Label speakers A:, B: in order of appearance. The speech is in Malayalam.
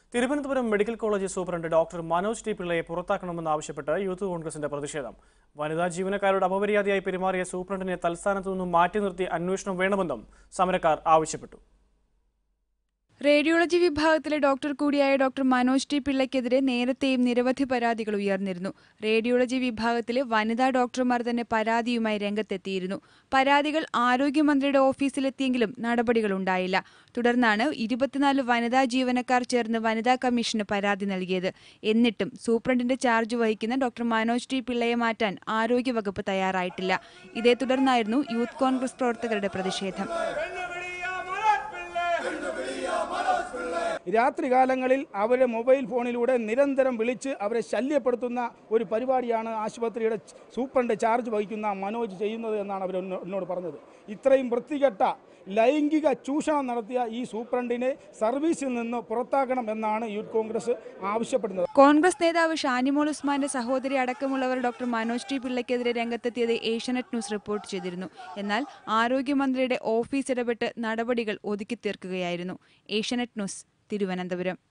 A: Thiruvananthapuram medical college superintendent doctor Manoj T പിള്ളയെ പുറത്താക്കണമെന്നാവശ്യപ്പെട്ട് യൂത്ത് കോൺഗ്രസിന്റെ പ്രതിഷേധം വനിതാ ജീവനക്കാരോട് അപമര്യാദയായി പെരുമാറിയ സൂപ്രണ്ടിനെ തൽസ്ഥാനത്തു നിന്നും മാറ്റി നിർത്തി അന്വേഷണം വേണമെന്നും സമരക്കാർ ആവശ്യപ്പെട്ടു
B: റേഡിയോളജി വിഭാഗത്തിലെ ഡോക്ടർ കൂടിയായ ഡോക്ടർ മനോജ് ടി പിള്ളയ്ക്കെതിരെ നേരത്തെയും നിരവധി പരാതികൾ ഉയർന്നിരുന്നു റേഡിയോളജി വിഭാഗത്തിലെ വനിതാ ഡോക്ടർമാർ തന്നെ പരാതിയുമായി രംഗത്തെത്തിയിരുന്നു പരാതികൾ ആരോഗ്യമന്ത്രിയുടെ ഓഫീസിലെത്തിയെങ്കിലും നടപടികൾ ഉണ്ടായില്ല തുടർന്നാണ് ഇരുപത്തിനാല് വനിതാ ജീവനക്കാർ ചേർന്ന് വനിതാ കമ്മീഷന് പരാതി നൽകിയത് എന്നിട്ടും സൂപ്രണ്ടിന്റെ ചാർജ് വഹിക്കുന്ന ഡോക്ടർ മനോജ് ടി പിള്ളയെ മാറ്റാൻ ആരോഗ്യവകുപ്പ് തയ്യാറായിട്ടില്ല ഇതേ തുടർന്നായിരുന്നു യൂത്ത് കോൺഗ്രസ് പ്രവർത്തകരുടെ പ്രതിഷേധം
C: രാത്രികാലങ്ങളിൽ അവരെ മൊബൈൽ ഫോണിലൂടെ നിരന്തരം വിളിച്ച് അവരെ ശല്യപ്പെടുത്തുന്ന ഒരു പരിപാടിയാണ് ആശുപത്രിയുടെ സൂപ്രണ്ട് ചാർജ് വഹിക്കുന്ന മനോജ് ചെയ്യുന്നത് എന്നാണ് അവർ എന്നോട് പറഞ്ഞത് ഇത്രയും വൃത്തികെട്ട ലൈംഗിക ചൂഷണം നടത്തിയ ഈ സൂപ്രണ്ടിനെ സർവീസിൽ നിന്ന് പുറത്താക്കണം എന്നാണ് യൂത്ത് കോൺഗ്രസ് ആവശ്യപ്പെടുന്നത്
B: കോൺഗ്രസ് നേതാവ് ഷാനിമോൾ ഉസ്മാന്റെ സഹോദരി അടക്കമുള്ളവർ ഡോക്ടർ മനോജ് ടി പിള്ളയ്ക്കെതിരെ രംഗത്തെത്തിയത് ഏഷ്യാനെറ്റ് ന്യൂസ് റിപ്പോർട്ട് ചെയ്തിരുന്നു എന്നാൽ ആരോഗ്യമന്ത്രിയുടെ ഓഫീസ് ഇടപെട്ട് നടപടികൾ ഒതുക്കി തീർക്കുകയായിരുന്നു ഏഷ്യാനെറ്റ് ന്യൂസ് തിരുവനന്തപുരം